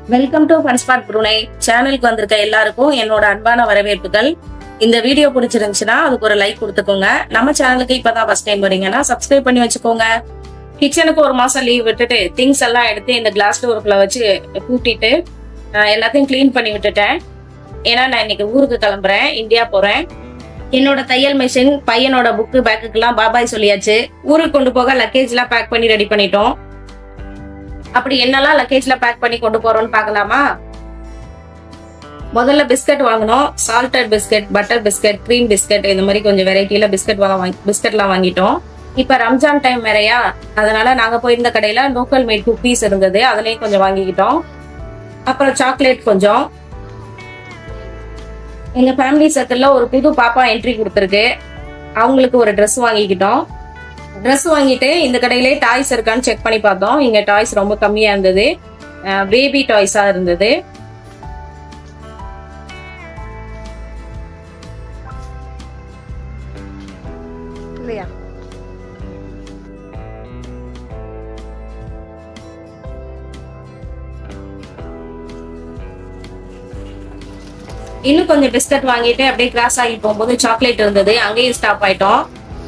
Welcome to ஃபன்ஸ்பாட் புருனை சேனலுக்கு வந்திருக்க எல்லாருக்கும் என்னோட அன்பான வரவேற்புகள் இந்த வீடியோ பிடிச்சிருந்துச்சுன்னா அதுக்கு ஒரு லைக் கொடுத்துக்கோங்க நம்ம சேனலுக்கு இப்பதான் ஃபர்ஸ்ட் டைம் வரீங்கன்னா சப்ஸ்கிரைப் பண்ணி வச்சுக்கோங்க கிச்சனுக்கு ஒரு மாசம் லீவ் விட்டுட்டு திங்ஸ் எல்லாம் எடுத்து இந்த கிளாஸ் டோருக்குள்ள வச்சு கூட்டிட்டு அஹ், எல்லாத்தையும் க்ளீன் பண்ணி விட்டுட்டேன் ஏன்னா நான் இன்னைக்கு ஊருக்கு கிளம்புறேன் இந்தியா போறேன் என்னோட தையல் மிஷின் பையனோட புக்கு பேக்குக்கெல்லாம் பாபாய் சொல்லியாச்சு ஊருக்கு கொண்டு போக லக்கேஜ்லாம் பேக் பண்ணி ரெடி பண்ணிட்டோம் அப்படி என்னெல்லாம் லக்கேஜ்ல பேக் பண்ணி கொண்டு போறோம்னு பார்க்கலாமா முதல்ல பிஸ்கட் வாங்கினோம் salted biscuit butter biscuit cream biscuit இந்த மாதிரி கொஞ்சம் வெரைட்டியில பிஸ்கட் வாங்கி பிஸ்கட்லாம் வாங்கிட்டோம் இப்ப ரம்ஜான் டைம் வேறையா அதனால நாங்க போயிருந்த கடையில லோக்கல் மேட் குக்கீஸ் இருந்தது அதுலயும் கொஞ்சம் வாங்கிக்கிட்டோம் அப்புறம் சாக்லேட் கொஞ்சம் எங்க ஃபேமிலி சர்க்கிள்ல ஒரு புது பாப்பா என்ட்ரி கொடுத்துருக்கு அவங்களுக்கு ஒரு Dress வாங்கிக்கிட்டோம் Dress வாங்கிட்டு இந்த கடையிலே டாய்ஸ் இருக்கான்னு செக் பண்ணி பார்த்தோம் இங்க டாய்ஸ் ரொம்ப கம்மியா இருந்தது பேபி டாய்ஸா இருந்தது இல்லையா இன்னும் கொஞ்சம் பிஸ்கட் வாங்கிட்டு அப்படியே கிராஸ் ஆகி போகும்போது சாக்லேட் இருந்தது அங்கேயும் ஸ்டாப் ஆயிட்டோம்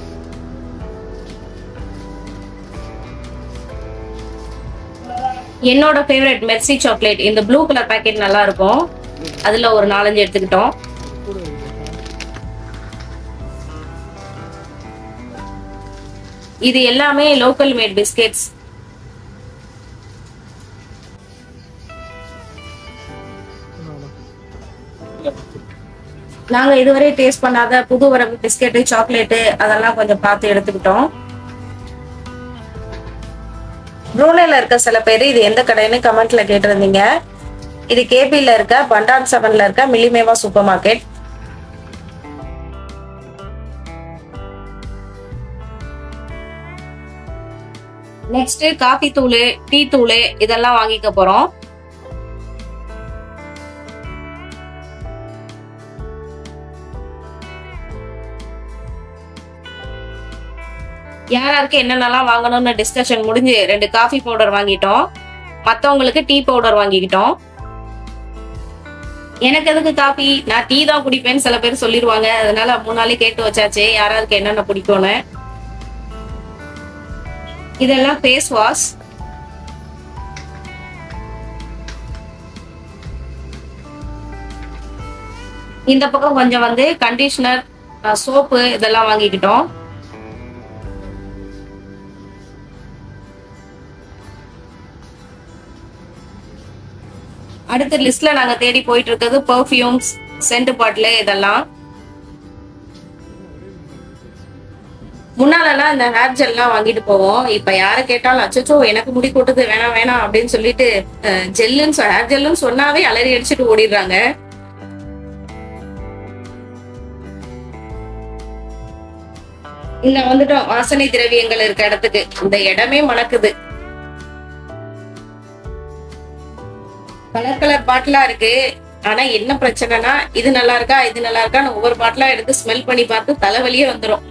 என்னோட ஃபேவரட் மெர்சி சாக்லேட் இந்த ப்ளூ கலர் பாக்கெட் நல்லா இருக்கும் அதுல ஒரு நாலஞ்சு எடுத்துக்கிட்டோம் இது எல்லாமே லோக்கல் மேட் பிஸ்கெட்ஸ் நாங்க இதுவரை டேஸ்ட் பண்ணாத புது வரவு பிஸ்கெட்டு சாக்லேட்டு அதெல்லாம் கொஞ்சம் பார்த்து எடுத்துக்கிட்டோம் ப்ரூனேல இருக்க சில பேர் இது எந்த கடைன்னு கமெண்ட்ல கேட்டிருந்தீங்க இது கேபில இருக்க பண்டான் செவன்ல இருக்க மில்லிமேவா சூப்பர் மார்க்கெட் நெக்ஸ்ட் காபி தூள் டீ தூள் இதெல்லாம் வாங்கிக்க போறோம் யார் யாருக்கு என்னென்னலாம் வாங்கணும்னு டிஸ்கஷன் முடிஞ்சு ரெண்டு காஃபி பவுடர் வாங்கிட்டோம் மத்தவங்களுக்கு டீ பவுடர் வாங்கிக்கிட்டோம் எனக்கு எதுக்கு காஃபி நான் டீ தான் குடிப்பேன்னு சில பேர் சொல்லிடுவாங்க அதனால முன்னாலே கேட்டு வச்சாச்சு யாராருக்கு என்னென்ன பிடிக்கும்னு இதெல்லாம் ஃபேஸ் வாஷ் இந்த பக்கம் கொஞ்சம் வந்து கண்டிஷனர் சோப்பு இதெல்லாம் வாங்கிக்கிட்டோம் அடுத்த லிஸ்ட்ல நாங்க தேடி போயிட்டு இருக்கிறது பெர்ஃப்யூம்ஸ் சென்ட் பாட்டில் இதெல்லாம் முன்னாலலாம் இந்த ஹேர் ஜெல்லாம் வாங்கிட்டு போவோம் இப்ப யார கேட்டாலும் அச்சோ எனக்கு முடி கொட்டுது வேணாம் வேணாம் அப்படின்னு சொல்லிட்டு ஜெல்லுன்னு ஹேர் ஜெல்லுன்னு சொன்னாவே அலறி அடிச்சுட்டு ஓடிடுறாங்க இந்த வந்துட்டோம் வாசனை திரவியங்கள் இருக்க இடத்துக்கு இந்த இடமே மணக்குது கலர் கலர் பாட்டிலா இருக்கு ஆனா என்ன பிரச்சனைனா இது நல்லா இருக்கா இது நல்லா இருக்கான்னு ஒவ்வொரு பாட்டிலா எடுத்து ஸ்மெல் பண்ணி பார்த்து தலைவலியே வந்துரும்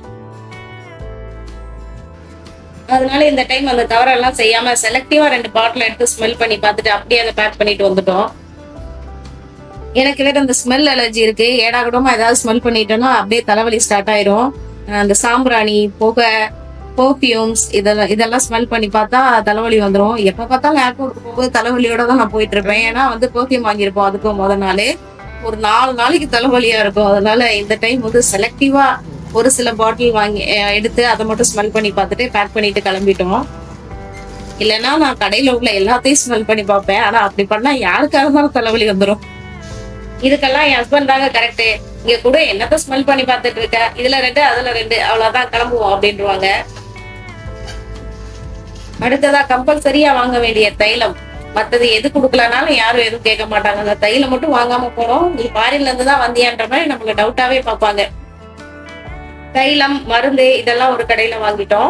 அதனால இந்த டைம் அந்த தவறெல்லாம் செய்யாம செலக்டிவா ரெண்டு பாட்டில் எடுத்து ஸ்மெல் பண்ணி பார்த்துட்டு அப்படியே அதை பேக் பண்ணிட்டு வந்துட்டோம் எனக்கு வேற அந்த ஸ்மெல் அலர்ஜி இருக்கு ஏடா கூடமா ஏதாவது ஸ்மெல் பண்ணிட்டோம்னா அப்படியே தலைவலி ஸ்டார்ட் ஆயிரும் அந்த சாம்பிராணி புகை பர்ஃப்யூம்ஸ் இதெல்லாம் இதெல்லாம் ஸ்மெல் பண்ணி பார்த்தா தலைவலி வந்துரும் எப்ப பார்த்தாலும் ஏர்போர்ட் போகும்போது தலைவலியோட தான் நான் போயிட்டு இருப்பேன் ஏன்னா வந்து பர்ஃப்யூம் வாங்கியிருப்போம் அதுக்கும் முத நாள் ஒரு நாலு நாளைக்கு தலைவலியா இருக்கும் அதனால இந்த டைம் வந்து செலக்டிவா ஒரு சில பாட்டில் வாங்கி அஹ், எடுத்து அதை மட்டும் ஸ்மெல் பண்ணி பார்த்துட்டு பேக் பண்ணிட்டு கிளம்பிட்டோம் இல்லைன்னா நான் கடையில உள்ள எல்லாத்தையும் ஸ்மெல் பண்ணி பார்ப்பேன் ஆனா அப்படி பண்ணா யாருக்காக இருந்தாலும் தலைவலி வந்துரும் இதுக்கெல்லாம் என் ஹஸ்பண்ட் தாங்க கரெக்ட் இங்க கூட என்னத்த ஸ்மெல் பண்ணி பார்த்துட்டு இருக்க இதுல ரெண்டு அதுல ரெண்டு அவ்வளவுதான் கிளம்புவோம் அப்படின்ட்டுருவாங்க அடுத்ததா கம்பல்சரியா வாங்க வேண்டிய தைலம் மத்தது எது கொடுக்கலனாலும் யாரும் எதுவும் கேட்க மாட்டாங்க அந்த தைலம் மட்டும் வாங்காம போனோம் நீ ஃபாரின்ல இருந்து தான் வந்தியான்ற மாதிரி நம்மள டவுட்டாவே பார்ப்பாங்க தைலம் மருந்து இதெல்லாம் ஒரு கடையில வாங்கிட்டோம்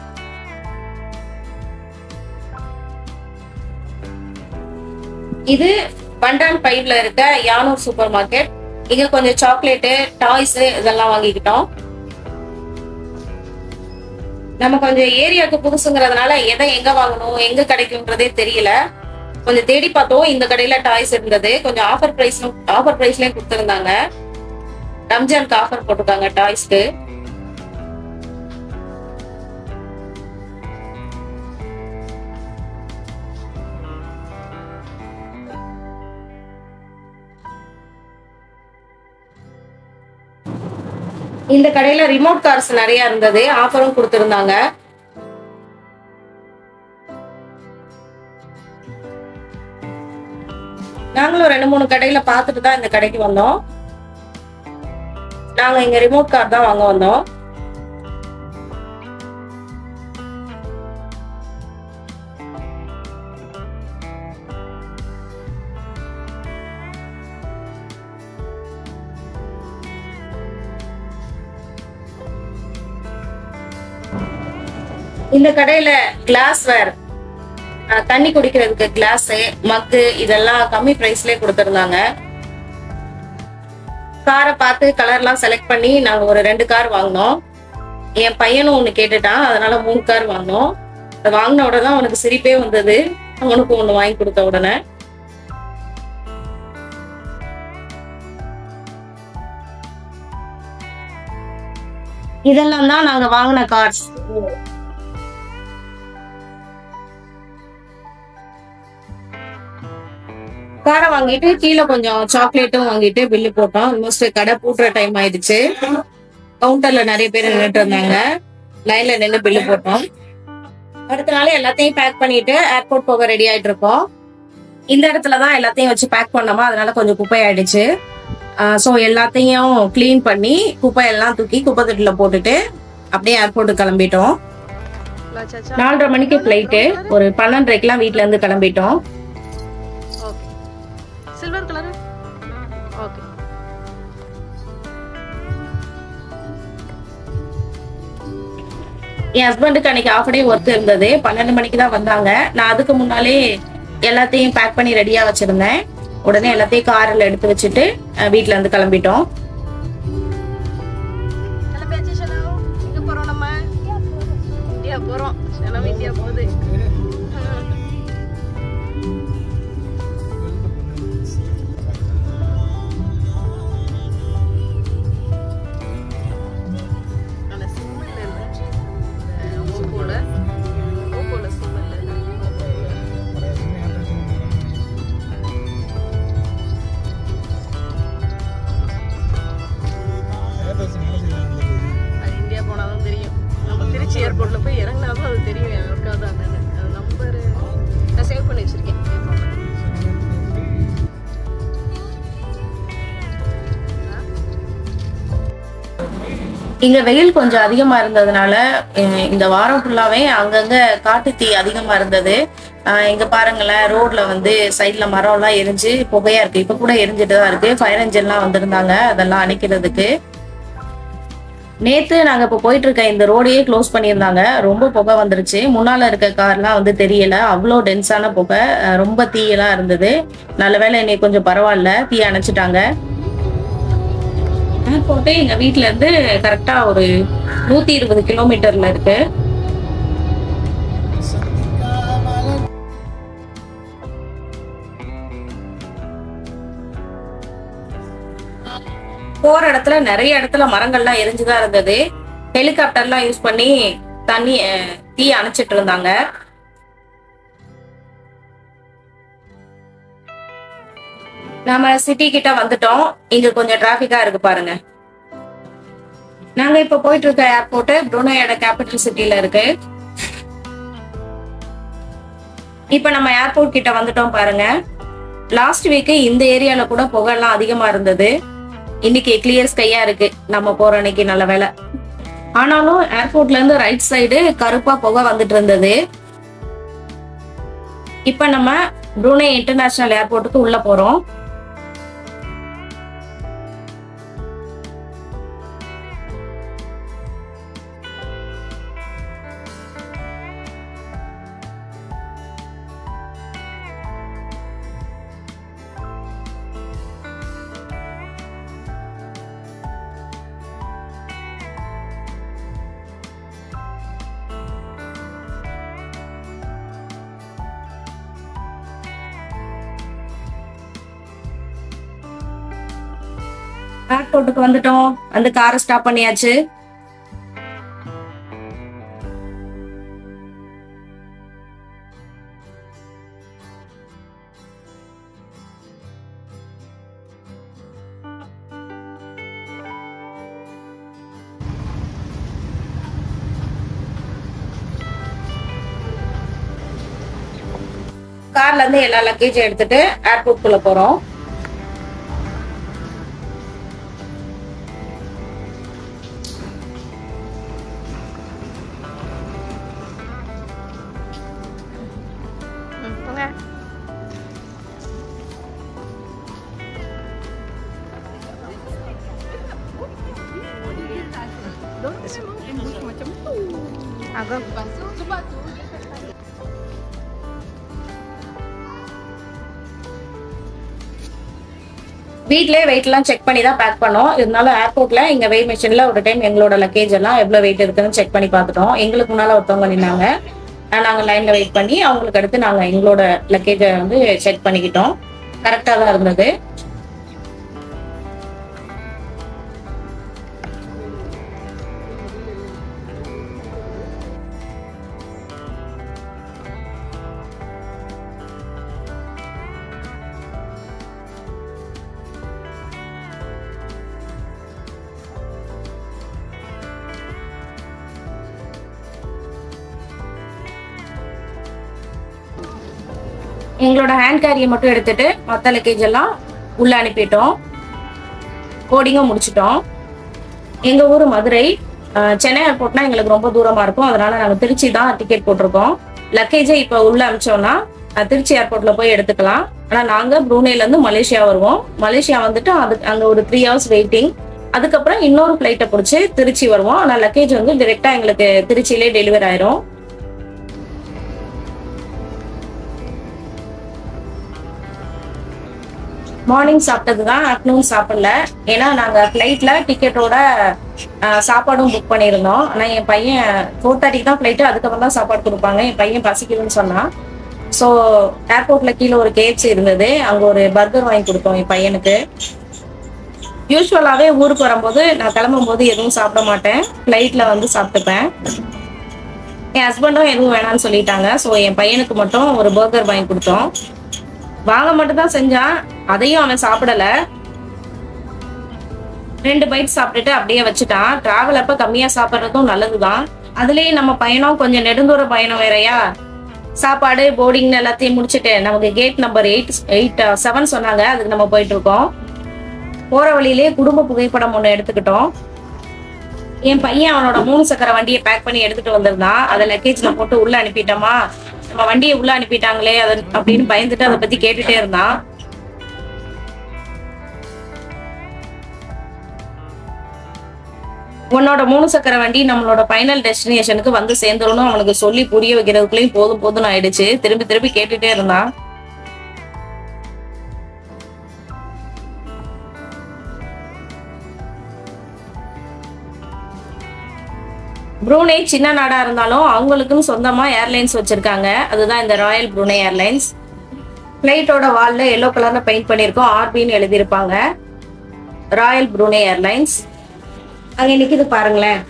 இது பண்டான் பைப்ல இருக்க யானூர் சூப்பர் மார்க்கெட் இங்க கொஞ்சம் சாக்லேட்டு டாய்ஸ் இதெல்லாம் வாங்கிக்கிட்டோம் நம்ம கொஞ்சம் ஏரியாவுக்கு புதுசுங்கிறதுனால எதை எங்க வாங்கணும் எங்க கிடைக்கும்ன்றதே தெரியல கொஞ்சம் தேடி பார்த்தோம் இந்த கடையில டாய்ஸ் இருந்தது கொஞ்சம் ஆஃபர் பிரைஸ் ஆஃபர் பிரைஸ்லயும் கொடுத்துருந்தாங்க ரம்ஜானுக்கு ஆஃபர் போட்டிருக்காங்க டாய்ஸ்க்கு இந்த கடையில ரிமோட் கார்ஸ் நிறைய இருந்தது ஆஃபரும் கொடுத்துருந்தாங்க நாங்களும் ரெண்டு மூணு கடையில பார்த்துட்டு தான் இந்த கடைக்கு வந்தோம் நாங்க இங்க ரிமோட் கார் தான் வாங்க வந்தோம் இந்த கடையில கிளாஸ் வேர் தண்ணி குடிக்கிறதுக்கு கிளாஸ் மக்கு இதெல்லாம் கம்மி பிரைஸ்லயே கொடுத்துருந்தாங்க காரை பார்த்து கலர்லாம் செலக்ட் பண்ணி நாங்க ஒரு ரெண்டு கார் வாங்கினோம் என் பையனும் ஒண்ணு கேட்டுட்டான் அதனால மூணு கார் வாங்கினோம் அதை வாங்கின உடனே தான் அவனுக்கு சிரிப்பே வந்தது அவனுக்கு ஒண்ணு வாங்கி கொடுத்த உடனே இதெல்லாம் தான் நாங்க வாங்கின கார்ஸ் காரை வாங்கிட்டு கீழே கொஞ்சம் சாக்லேட்டும் வாங்கிட்டு பில்லு போட்டோம் ஆல்மோஸ்ட் கடை பூட்டுற டைம் ஆயிடுச்சு கவுண்டர்ல நிறைய பேர் நின்றுட்டு இருந்தாங்க லைன்ல நின்று பில்லு போட்டோம் அடுத்த நாள் எல்லாத்தையும் பேக் பண்ணிட்டு ஏர்போர்ட் போக ரெடி ஆயிட்டு இருக்கோம் இந்த இடத்துல தான் எல்லாத்தையும் வச்சு பேக் பண்ணோமா அதனால கொஞ்சம் குப்பை ஆயிடுச்சு ஸோ எல்லாத்தையும் க்ளீன் பண்ணி குப்பையெல்லாம் தூக்கி குப்பை தொட்டில போட்டுட்டு அப்படியே ஏர்போர்ட்டுக்கு கிளம்பிட்டோம் சாச்சா நாலரை மணிக்கு ஃப்ளைட்டு ஒரு பன்னெண்டரைக்கெல்லாம் வீட்ல இருந்து கிளம்பிட்டோம் ஓகே சில்வர் கலர் ஓகே என் ஹஸ்பண்டுக்கு அன்னைக்கு ஆஃப் டே ஒர்க் இருந்தது பன்னெண்டு மணிக்கு தான் வந்தாங்க நான் அதுக்கு முன்னாலே எல்லாத்தையும் பேக் பண்ணி ரெடியா வச்சிருந்தேன் உடனே எல்லாத்தையும் காரில் எடுத்து வச்சுட்டு அஹ், வீட்ல இருந்து கிளம்பிட்டோம் கிளம்பியாச்சு ஷெலவு எங்க போறோம் நம்ம இந்தியா போறோம் ஷெலவு இந்தியா போகுது அந்த சிம் இல்ல இல்ல ஓப்போல ஓப்போல சிம் இல்ல அது இந்தியா போனாதான் தெரியும் நம்ம திருச்சி ஏர்போர்ட்ல போய் இறங்கினாதான் அது தெரியும் யாருக்காவது அண்ணன் அது நம்பர் நான் சேவ் பண்ணி வச்சிருக்கேன் என் phone ல. இங்க வெயில் கொஞ்சம் அதிகமா இருந்ததுனால அஹ், இந்த வாரம் ஃபுல்லாவே அங்கங்க காட்டு தீ அதிகமா இருந்தது அஹ், இங்க பாருங்களேன் ரோட்ல வந்து சைட்ல மரம் எல்லாம் எரிஞ்சு புகையா இருக்கு இப்ப கூட எரிஞ்சுட்டு தான் இருக்கு ஃபயர் என்ஜின்லாம் வந்திருந்தாங்க அதெல்லாம் அணைக்கிறதுக்கு நேத்து நாங்க இப்ப போயிட்டு இருக்க இந்த ரோடையே க்ளோஸ் பண்ணியிருந்தாங்க ரொம்ப புகை வந்துருச்சு முன்னால இருக்க கார்லாம் வந்து தெரியல அவ்வளோ டென்ஸான புகை அஹ் ரொம்ப தீயெல்லாம் இருந்தது நல்ல வேளை இன்னைக்கு கொஞ்சம் பரவாயில்ல தீ அணைச்சிட்டாங்க ஏர்போர்ட்டே எங்க வீட்ல இருந்து கரெக்டா ஒரு நூத்தி இருபது கிலோமீட்டர்ல இருக்கு போற இடத்துல நிறைய இடத்துல மரங்கள்லாம் எரிஞ்சுதான் இருந்தது ஹெலிகாப்டர்லாம் யூஸ் பண்ணி தண்ணி அஹ், தீ அணைச்சிட்டு இருந்தாங்க நாம சிட்டி கிட்ட வந்துட்டோம் இங்க கொஞ்சம் டிராபிக்கா இருக்கு பாருங்க நாங்க இப்ப போயிட்டு இருக்க ஏர்போர்ட் புருனேயோட கேபிட்டல் சிட்டில இருக்கு இப்ப நம்ம ஏர்போர்ட் கிட்ட வந்துட்டோம் பாருங்க லாஸ்ட் வீக் இந்த ஏரியால கூட புகைலாம் அதிகமா இருந்தது இன்னைக்கு கிளியர் ஸ்கையா இருக்கு நம்ம போற அன்னைக்கு நல்ல வேலை ஆனாலும் ஏர்போர்ட்ல இருந்து ரைட் சைடு கருப்பா புகை வந்துட்டு இருந்தது இப்ப நம்ம புருனே இன்டர்நேஷனல் ஏர்போர்ட்டுக்கு உள்ள போறோம் ஏர்போர்ட்டுக்கு வந்துட்டோம் வந்து காரை ஸ்டாப் பண்ணியாச்சு கார்ல இருந்து எல்லா லக்கேஜும் எடுத்துட்டு ஏர்போர்ட் குள்ள போறோம் ம், போங்க Agak. வீட்லயே வெயிட் எல்லாம் செக் பண்ணி தான் பேக் பண்ணோம் இருந்தாலும் ஏர்போர்ட்ல இங்க வெயிட் மிஷின்ல ஒரு டைம் எங்களோட லக்கேஜ் எல்லாம் எவ்வளவு வெயிட் இருக்குன்னு செக் பண்ணி பார்த்துட்டோம் எங்களுக்கு முன்னால ஒருத்தவங்க நின்னாங்க ஆஹ் நாங்க லைன்ல வெயிட் பண்ணி அவங்களுக்கு அடுத்து நாங்க எங்களோட லக்கேஜை வந்து செக் பண்ணிக்கிட்டோம் கரெக்டா தான் இருந்தது எங்களோட ஹேண்ட் கேரியை மட்டும் எடுத்துட்டு மற்ற லக்கேஜ் எல்லாம் உள்ள அனுப்பிட்டோம் போர்டிங்கும் முடிச்சிட்டோம் எங்க ஊர் மதுரை அஹ், சென்னை ஏர்போர்ட்னா எங்களுக்கு ரொம்ப தூரமா இருக்கும் அதனால நாங்க திருச்சி தான் டிக்கெட் போட்டிருக்கோம் லக்கேஜை இப்போ உள்ள அனுப்பிச்சோம்னா அஹ், திருச்சி ஏர்போர்ட்ல போய் எடுத்துக்கலாம் ஆனா நாங்க ப்ரூனேல இருந்து மலேசியா வருவோம் மலேசியா வந்துட்டு அது அங்க ஒரு த்ரீ ஹவர்ஸ் வெயிட்டிங் அதுக்கப்புறம் இன்னொரு ஃபிளைட்டை பிடிச்சி திருச்சி வருவோம் ஆனா லக்கேஜ் வந்து டிரெக்டா எங்களுக்கு திருச்சியிலே டெலிவரி ஆயிரும் மார்னிங் சாப்பிட்டது தான் ஆஃப்டர்நூன் சாப்பிடல ஏன்னா நாங்கள் ஃப்ளைட்டில் டிக்கெட்டோட சாப்பாடும் புக் பண்ணியிருந்தோம் ஆனால் என் பையன் ஃபோர் தேர்ட்டிக்கு தான் ஃப்ளைட்டு அதுக்கப்புறம் தான் சாப்பாடு கொடுப்பாங்க என் பையன் பசிக்குதுன்னு சொன்னான் ஸோ ஏர்போர்ட்டில் கீழே ஒரு கேப்ஸ் இருந்தது அங்கே ஒரு பர்கர் வாங்கி கொடுத்தோம் என் பையனுக்கு யூஸ்வலாகவே ஊருக்கு வரும்போது நான் கிளம்பும்போது எதுவும் சாப்பிட மாட்டேன் ஃப்ளைட்டில் வந்து சாப்பிட்டுப்பேன் என் ஹஸ்பண்டும் எதுவும் வேணாம்னு சொல்லிட்டாங்க ஸோ என் பையனுக்கு மட்டும் ஒரு பர்கர் வாங்கி கொடுத்தோம் வாங்க மட்டும் தான் செஞ்சான் அதையும் அவன் சாப்பிடல ரெண்டு பைட் சாப்பிட்டுட்டு அப்படியே வச்சுட்டான் டிராவல் அப்ப கம்மியா சாப்பிட்றதும் நல்லதுதான் அதுலயே நம்ம பயணம் கொஞ்சம் நெடுந்தூர பயணம் வேறயா சாப்பாடு போர்டிங் எல்லாத்தையும் முடிச்சுட்டு நமக்கு gate number eight eight seven சொன்னாங்க அதுக்கு நம்ம போயிட்டு இருக்கோம் போற வழியிலேயே குடும்ப புகைப்படம் ஒண்ணு எடுத்துக்கிட்டோம் என் பையன் அவனோட மூணு சக்கர வண்டியை பேக் பண்ணி எடுத்துட்டு வந்திருந்தான் அதை லக்கேஜ்ல போட்டு உள்ள அனுப்பிட்டோமா நம்ம வண்டியை உள்ள அனுப்பிட்டாங்களே அது அப்படின்னு பயந்துட்டு அதை பத்தி கேட்டுட்டே இருந்தான் உன்னோட மூணு சக்கர வண்டி நம்மளோட ஃபைனல் டெஸ்டினேஷனுக்கு வந்து சேர்ந்துடணும் அவனுக்கு சொல்லி புரிய வைக்கிறதுக்குள்ளயும் போதும் போதும் ஆயிடுச்சு திரும்பி திரும்பி கேட்டுட்டே இருந்தான் ப்ரூனே சின்ன நாடா இருந்தாலும் அவங்களுக்குன்னு சொந்தமா ஏர்லைன்ஸ் வச்சிருக்காங்க அதுதான் இந்த ராயல் ப்ரூனே ஏர்லைன்ஸ் பிளைட்டோட வால்ல எல்லோ கலர்ல பெயிண்ட் பண்ணியிருக்கோம் ஆர்பின்னு எழுதியிருப்பாங்க ராயல் ப்ரூனே ஏர்லைன்ஸ் அங்க நிக்குது பாருங்களேன்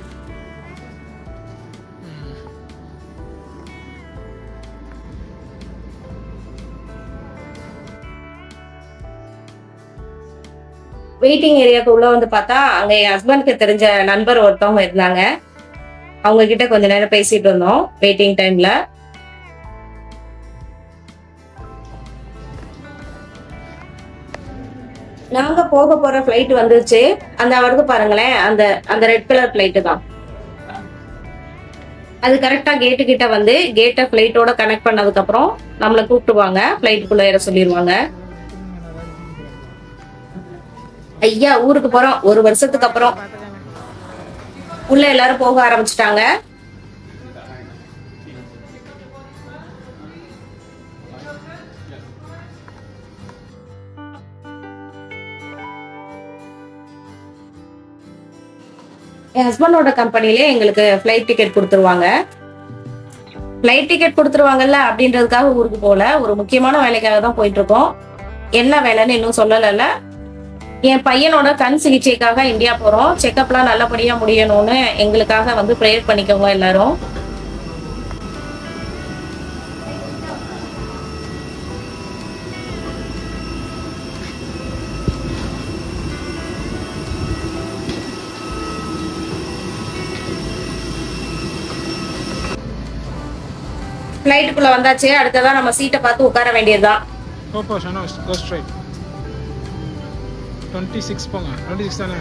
வெயிட்டிங் ஏரியாவுக்கு உள்ள வந்து பார்த்தா அங்க என் ஹஸ்பண்ட்க்கு தெரிஞ்ச நண்பர் ஒருத்தவங்க இருந்தாங்க அவங்க கிட்ட கொஞ்ச நேரம் பேசிட்டு இருந்தோம் வெயிட்டிங் டைம்ல நாங்க போக போற ஃபிளைட் வந்துருச்சு அந்த வருது பாருங்களேன் அந்த அந்த ரெட் கலர் ஃபிளைட்டு தான் அது கரெக்டா கேட்டு கிட்ட வந்து கேட்டை ஃபிளைட்டோட கனெக்ட் பண்ணதுக்கு அப்புறம் நம்மளை கூப்பிட்டுவாங்க ஃபிளைட்டுக்குள்ள ஏற சொல்லிடுவாங்க ஐயா ஊருக்கு போறோம் ஒரு வருஷத்துக்கு அப்புறம் உள்ள எல்லாரும் போக ஆரம்பிச்சிட்டாங்க என் ஹஸ்பண்டோட கம்பெனிலே எங்களுக்கு ஃப்ளைட் டிக்கெட் கொடுத்துருவாங்க ஃப்ளைட் டிக்கெட் கொடுத்துருவாங்கல்ல அப்படின்றதுக்காக ஊருக்கு போகல ஒரு முக்கியமான வேலைக்காக தான் போயிட்டு இருக்கோம் என்ன வேலைன்னு இன்னும் சொல்லலைல்ல என் பையனோட கண் சிகிச்சைக்காக இந்தியா போறோம் செக்கப்லாம் நல்லபடியா முடியணும்னு எங்களுக்காக வந்து ப்ரேயர் பண்ணிக்கோங்க எல்லாரும் ஃப்ளைட்டுக்குள்ள வந்தாச்சு அடுத்ததான் நம்ம சீட்டை பார்த்து உட்கார வேண்டியதுதான் Go for Shana, go straight. 26 போங்க 26 தானே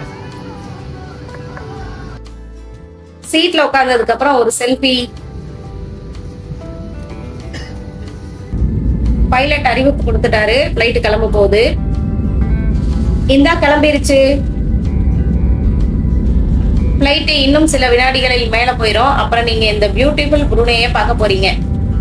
சீட்ல உட்கார்ந்ததுக்கு அப்புறம் ஒரு செல்ஃபி பைலட் அறிவிப்பு கொடுத்துட்டாரு ஃபிளைட் கிளம்ப போகுது இந்தா கிளம்பிருச்சு ஃபிளைட் இன்னும் சில வினாடிகளில் மேல போயிடும் அப்புறம் நீங்க இந்த பியூட்டிஃபுல் புருனையே பார்க்க போறீங்க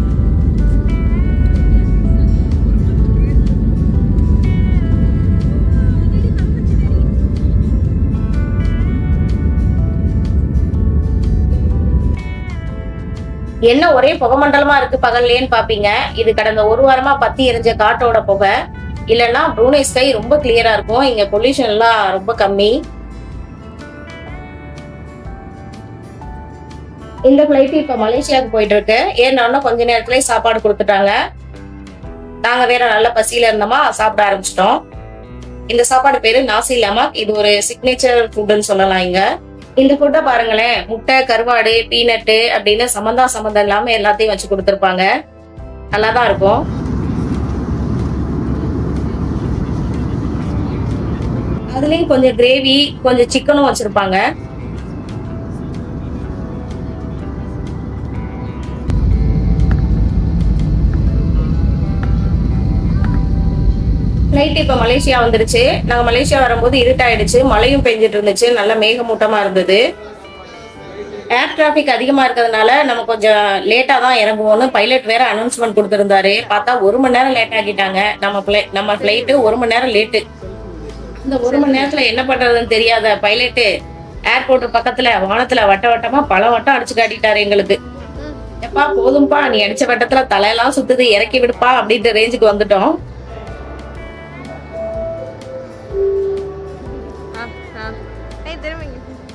என்ன ஒரே புகமண்டலமா இருக்கு பகல்லேன்னு பாப்பீங்க இது கடந்த ஒரு வாரமா பத்தி எரிஞ்ச காட்டோட புகை இல்லைன்னா ப்ரூனே ஸ்கை ரொம்ப கிளியரா இருக்கும் இங்க பொல்யூஷன் எல்லாம் ரொம்ப கம்மி இந்த ஃபிளைட் இப்ப மலேசியாவுக்கு போயிட்டு இருக்கு ஏன்னா கொஞ்ச நேரத்துல சாப்பாடு கொடுத்துட்டாங்க நாங்க வேற நல்ல பசியில இருந்தோமா சாப்பிட ஆரம்பிச்சிட்டோம் இந்த சாப்பாடு பேரு நாசி லமாக் இது ஒரு சிக்னேச்சர் ஃபுட்னு சொல்லலாம் இங்க இந்த ஃபுட்டை பாருங்களேன் முட்டை கருவாடு பீனட்டு அப்படின்னு சம்மந்தா சம்மந்தம் இல்லாம எல்லாத்தையும் வச்சு கொடுத்துருப்பாங்க நல்லா தான் இருக்கும் அதுலயும் கொஞ்சம் கிரேவி கொஞ்சம் சிக்கனும் வச்சிருப்பாங்க ஃப்ளைட் இப்ப மலேசியா வந்துருச்சு நாங்க மலேசியா வரும்போது இருட்டாயிடுச்சு மழையும் பெஞ்சிட்டு இருந்துச்சு நல்ல மேகமூட்டமா இருந்தது ஏர் டிராபிக் அதிகமா இருக்கிறதுனால நம்ம கொஞ்சம் லேட்டா தான் இறங்குவோம்னு பைலட் வேற அனௌன்ஸ்மெண்ட் கொடுத்திருந்தாரு பார்த்தா ஒரு மணி நேரம் லேட் ஆக்கிட்டாங்க நம்ம flight நம்ம ஃபிளைட்டு ஒரு மணி நேரம் லேட்டு இந்த ஒரு மணி நேரத்துல என்ன பண்றதுன்னு தெரியாத பைலட்டு ஏர்போர்ட் பக்கத்துல வானத்துல வட்ட வட்டமா பல வட்டம் அடிச்சு காட்டிட்டாரு எங்களுக்கு எப்பா போதும்பா நீ அடிச்ச வட்டத்துல தலையெல்லாம் சுத்துது இறக்கி விடுப்பா அப்படின்ற ரேஞ்சுக்கு வந்துட்டோம் ஆ ஆ ஏய் திரும்பிங்க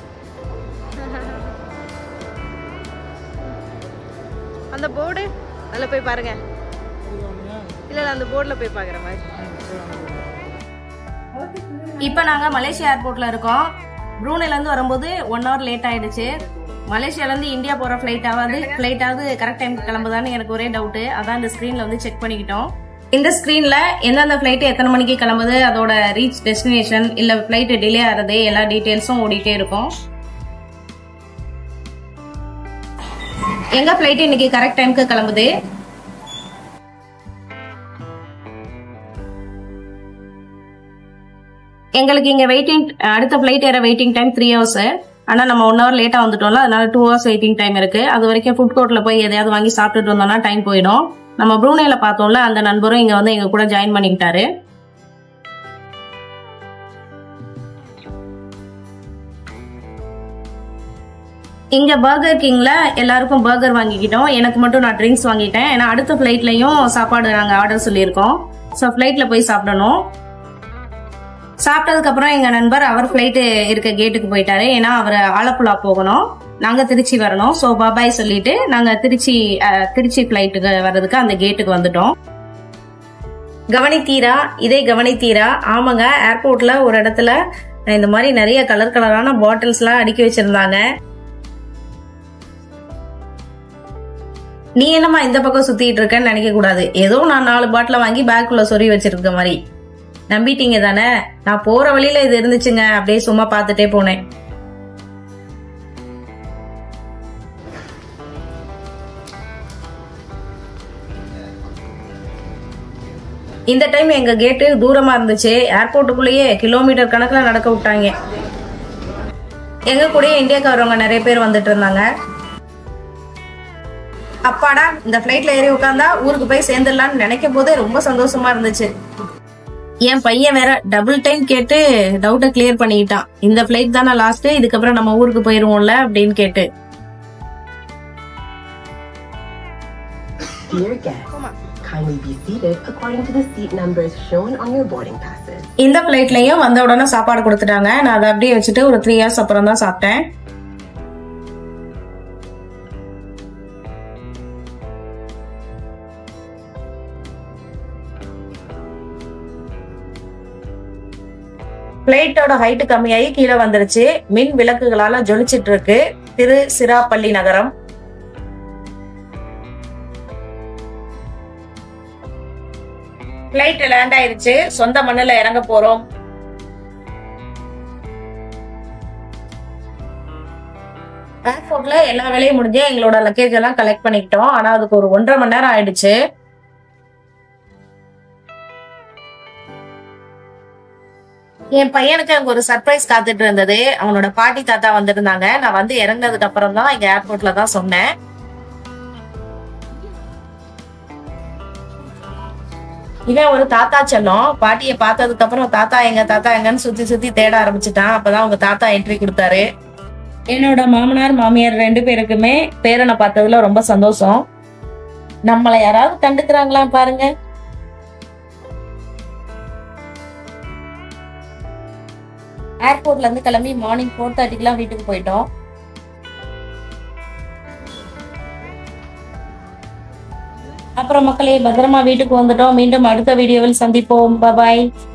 அந்த போர்டு அதில் போய் பாருங்க இல்லை இல்லை அந்த போர்டில் போய் பார்க்குற மாதிரி இப்போ நாங்கள் மலேசியா ஏர்போர்ட்ல இருக்கோம் ப்ரூனேலேருந்து வரும்போது ஒன் ஹவர் லேட் ஆயிடுச்சு மலேசியாலேருந்து இந்தியா போகிற ஃப்ளைட்டாவது ஃப்ளைட்டாவது கரெக்ட் டைமுக்கு கிளம்புதான்னு எனக்கு ஒரே டவுட்டு அதான் இந்த ஸ்க்ரீனில் வந்து செக் பண்ணிக்கிட்டோம் இந்த ஸ்க்ரீனில் எந்தெந்த ஃப்ளைட்டு எத்தனை மணிக்கு கிளம்புது அதோட ரீச் டெஸ்டினேஷன் இல்லை ஃப்ளைட்டு டிலே ஆகிறது எல்லா டீட்டெயில்ஸும் ஓடிட்டே இருக்கும் எங்க ஃப்ளைட் இன்னைக்கு கரெக்ட் டைமுக்கு கிளம்புது எங்களுக்கு இங்க வெயிட்டிங் அடுத்த ஃபிளைட் ஏற வெயிட்டிங் டைம் த்ரீ ஹவர்ஸ் ஆனா நம்ம ஒன் ஹவர் லேட்டா வந்துட்டோம்ல அதனால டூ ஹவர்ஸ் வெயிட்டிங் டைம் இருக்கு அது வரைக்கும் ஃபுட் கோர்ட்ல போய் எதையாவது வாங்கி சாப்பிட்டுட்டு வந்தோம்னா டைம் போயிடும் நம்ம ப்ரூனேல பார்த்தோம்ல அந்த நண்பரும் இங்க வந்து எங்க கூட ஜாயின் பண்ணிக்கிட்டாரு இங்க பர்கர் கிங்ல எல்லாருக்கும் பர்கர் வாங்கிக்கிட்டோம் எனக்கு மட்டும் நான் ட்ரிங்க்ஸ் வாங்கிட்டேன் ஏன்னா அடுத்த ஃபிளைட்லயும் சாப்பாடு நாங்க ஆர்டர் சொல்லியிருக்கோம் ஸோ ஃபிளைட்ல போய் சாப்பிடணும் சாப்பிட்டதுக்கு அப்புறம் எங்க நண்பர் அவர் ஃபிளைட் இருக்க கேட்டுக்கு போயிட்டாரு ஏன்னா அவர் ஆலப்புழா போகணும் நாங்க திருச்சி வரணும் ஸோ பாபாய் சொல்லிட்டு நாங்க திருச்சி அஹ், திருச்சி ஃபிளைட்டுக்கு வர்றதுக்கு அந்த கேட்டுக்கு வந்துட்டோம் கவனித்தீரா இதே கவனித்தீரா ஆமாங்க ஏர்போர்ட்ல ஒரு இடத்துல இந்த மாதிரி நிறைய கலர் கலரான பாட்டில்ஸ்லாம் அடுக்கி வச்சிருந்தாங்க நீ என்னம்மா இந்த பக்கம் சுத்திட்டு இருக்கேன்னு நினைக்க கூடாது ஏதோ நான் நாலு பாட்டில வாங்கி பேக்குள்ள சொறி வச்சிருக்க மாதிரி நம்பிட்டீங்க தானே நான் போற வழியில இது இருந்துச்சுங்க அப்படியே சும்மா பார்த்துட்டே போனேன் இந்த டைம் எங்க கேட்டு தூரமா இருந்துச்சு ஏர்போர்ட்டுக்குள்ளேயே கிலோமீட்டர் கணக்குல நடக்க விட்டாங்க எங்க கூடயே இந்தியாக்காரவங்க நிறைய பேர் வந்துட்டு இருந்தாங்க அப்பாடா இந்த ஃப்ளைட்ல ஏறி உட்காந்தா ஊருக்கு போய் சேர்ந்துடலாம்னு நினைக்கும் போதே ரொம்ப சந்தோஷமா இருந்துச்சு என் பையன் வேற டபுள் டைம் கேட்டு டவுட்டை கிளியர் பண்ணிக்கிட்டான் இந்த ஃப்ளைட் தானே லாஸ்ட் இதுக்கப்புறம் நம்ம ஊருக்கு போயிருவோம்ல அப்படின்னு கேட்டு Dear guests, kindly be seated according to the seat numbers shown on your boarding passes. இந்த பிளேட்லயும் வந்த உடனே சாப்பாடு கொடுத்துட்டாங்க நான் அதை அப்படியே வச்சுட்டு ஒரு த்ரீ இயர்ஸ் அப்புறம் தான் சாப்பிட்டேன் பிளேட்டோட ஹைட் கம்மியாகி கீழே வந்துருச்சு மின் விளக்குகளால ஜொலிச்சிட்டு இருக்கு திரு சிராப்பள்ளி நகரம் பிளைட் லேண்ட் ஆயிருச்சு சொந்த மண்ணுல இறங்க போறோம் ஏர்போர்ட்ல எல்லா வேலையும் முடிஞ்சு எங்களோட லக்கேஜ் எல்லாம் கலெக்ட் பண்ணிக்கிட்டோம் ஆனா அதுக்கு ஒரு ஒன்றரை மணி நேரம் ஆயிடுச்சு என் பையனுக்கு அங்க ஒரு சர்ப்ரைஸ் காத்துட்டு இருந்தது அவனோட பாட்டி தாத்தா வந்திருந்தாங்க நான் வந்து இறங்கினதுக்கு அப்புறம் தான் இங்க ஏர்போர்ட்ல தான் சொன்னேன் இவன் ஒரு தாத்தா செல்லம் பாட்டியை பார்த்ததுக்கு அப்புறம் தாத்தா எங்க தாத்தா எங்கன்னு சுத்தி சுத்தி தேட ஆரம்பிச்சுட்டான் அப்பதான் அவங்க தாத்தா என்ட்ரி கொடுத்தாரு என்னோட மாமனார் மாமியார் ரெண்டு பேருக்குமே பேரனை பார்த்ததுல ரொம்ப சந்தோஷம் நம்மளை யாராவது கண்டுக்கிறாங்களா பாருங்க ஏர்போர்ட்ல இருந்து கிளம்பி மார்னிங் ஃபோர் தேர்ட்டிக்கெல்லாம் வீட்டுக்கு போயிட்டோம் அப்புறம் மக்களே பத்திரமா வீட்டுக்கு வந்துட்டோம் மீண்டும் அடுத்த வீடியோவில் சந்திப்போம் பாய்